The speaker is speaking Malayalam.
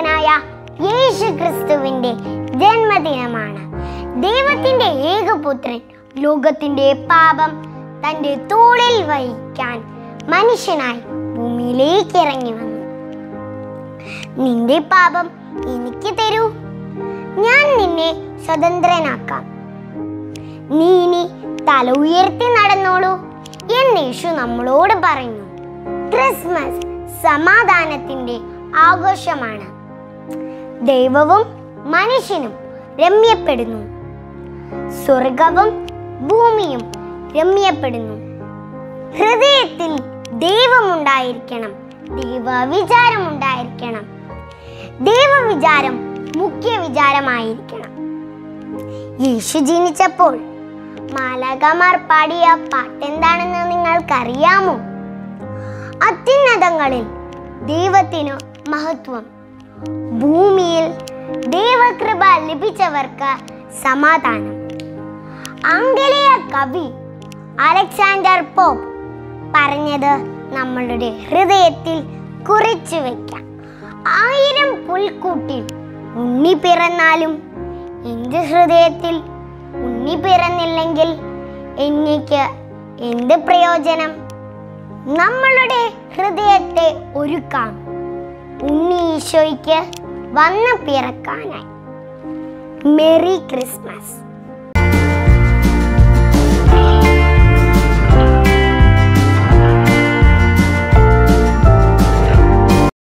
രക്ഷകനായ യേശു ക്രിസ്തുവിന്റെ ജന്മദിനമാണ് ദൈവത്തിന്റെ ഏകപുത്രൻ ലോകത്തിന്റെ പാപം തന്റെ തോളിൽ വഹിക്കാൻ മനുഷ്യനായി ഭൂമിയിലേക്ക് ഇറങ്ങി വന്നു നിന്റെ പാപം എനിക്ക് തരൂ ഞാൻ നിന്നെ സ്വതന്ത്രനാക്കാം നീ ഇനി തല ഉയർത്തി നടന്നോളൂ എന്ന് യേശു നമ്മളോട് പറഞ്ഞു ക്രിസ്മസ് സമാധാനത്തിന്റെ ആഘോഷമാണ് ദൈവവും മനുഷ്യനും രമ്യപ്പെടുന്നു സ്വർഗവും ഭൂമിയും രമ്യപ്പെടുന്നു ഹൃദയത്തിൽ ദൈവമുണ്ടായിരിക്കണം ദൈവവിചാരമുണ്ടായിരിക്കണം ദൈവവിചാരം മുഖ്യ വിചാരമായിരിക്കണം യേശു ജനിച്ചപ്പോൾ മാലാകമാർ പാടിയ പാട്ടെന്താണെന്ന് നിങ്ങൾക്കറിയാമോ അത്യുന്നതങ്ങളിൽ ദൈവത്തിനു മഹത്വം ഭൂമിയിൽ ദൈവകൃപ ലഭിച്ചവർക്ക് സമാധാനം ആംഗലേയ കവി അലക്സാണ്ടർ പോപ്പ് പറഞ്ഞത് നമ്മളുടെ ഹൃദയത്തിൽ കുറിച്ചു വെക്കാം ആയിരം പുൽക്കൂട്ടിൽ ഉണ്ണി പിറന്നാലും എൻ്റെ ഹൃദയത്തിൽ ഉണ്ണി പിറന്നില്ലെങ്കിൽ എനിക്ക് എന്ത് പ്രയോജനം നമ്മളുടെ ഹൃദയത്തെ ഒരുക്കാം ഉണ്ണി ഈശോയ്ക്ക് വന്ന് പിറക്കാനായി മെറി ക്രിസ്മസ്